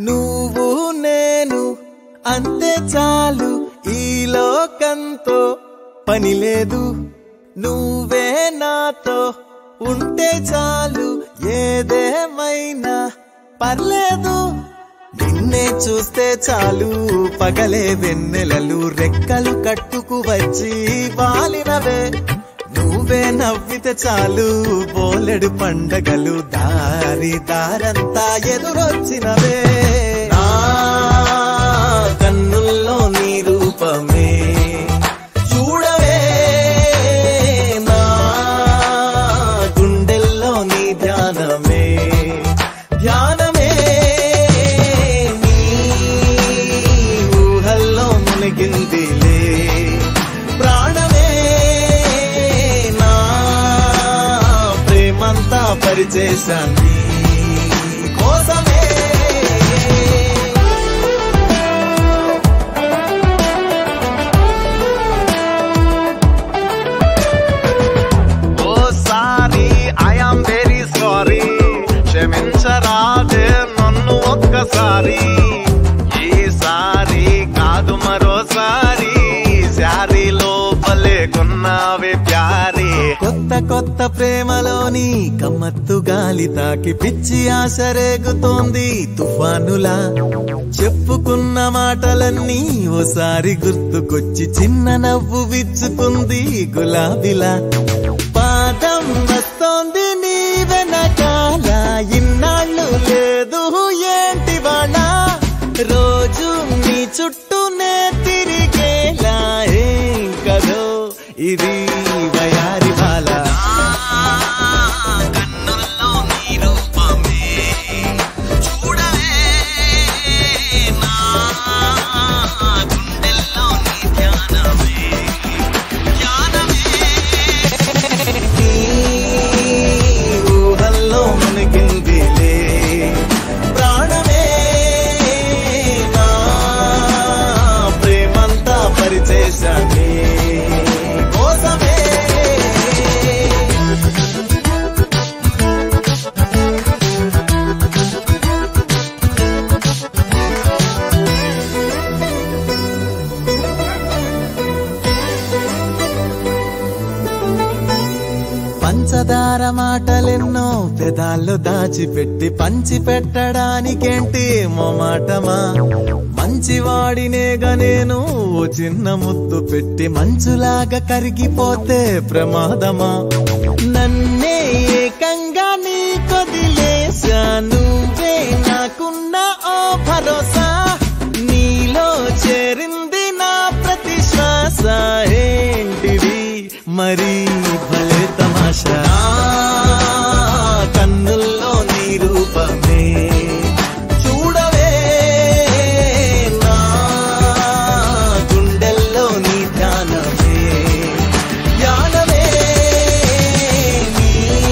నువ్వు నేను అంతే చాలు ఈ లోకంతో పని లేదు నువ్వే నాతో ఉంటే చాలు ఏదేమైనా పర్లేదు నిన్నే చూస్తే చాలు పగలే వెన్నెలలు రెక్కలు కట్టుకు వచ్చి వాలినవే నువ్వే నవ్వితే చాలు బోలెడు పండగలు దారి దారంతా ఎదురొచ్చినవే నా కన్నుల్లో నీ రూపమే చూడవే నా గుండెల్లో నీ ధ్యానమే ధ్యానమే నీ ఊహల్లో మునిగిందిలే ప్రాణమే నా ప్రేమంతా పరిచేశాన్ని కోసమే ఓ సారీ ఐఆమ్ వెరీ సారీ క్షమించరాదే నన్ను ఒక్కసారి ఈసారి కాదు మరోసారి శారీ లోపలే కొన్నావే ప్యారీ కొత్త కొత్త ప్రేమలోని కమ్మత్తు గాలి తాకి పిచ్చి ఆశ రేగుతోంది తుఫానులా చెప్పుకున్న మాటలన్నీ ఓసారి గుర్తుకొచ్చి చిన్న నవ్వు విచ్చుకుంది గులాబీలా పాదం వస్తోంది నీ వెనకాల ఇన్నాళ్ళు లేదు ఏంటి వాళ్ళ రోజు నీ చుట్టూనే తిరిగేలా ఏం కదో ఇది వయారి బాల కన్నుల్లో నీ రూపమే చూడవే నా గుండెల్లో నీ ధ్యానమే ధ్యానమే నీ ఊహల్లో మునిగిందిలే ప్రాణమే నా ప్రేమంతా పరిచేశాన్ని కోసమే పంచదార మాటలెన్నో పెదాల్లో దాచిపెట్టి పంచి పెట్టడానికేంటి మొమాటమా మంచివాడినేగా నేను ఓ చిన్న ముద్దు పెట్టి మంచులాగా కరిగిపోతే ప్రమాదమా నన్నే ఏకంగా నీ కొదిలేశా నువ్వే నాకున్న ఓ భరోసా నీలో చేరింది నా ప్రతి శ్వాస ఏంటిది మరి భలే తమాషా కన్నుల్లో నీ రూపమే చూడవే నా గుండెల్లో నీ ధ్యానమే ధ్యానమే నీ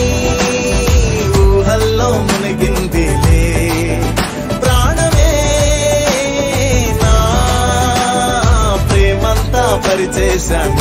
ఊహల్లో మునిగిందిలే ప్రాణమే నా ప్రేమంతా పరిచేశాన్ని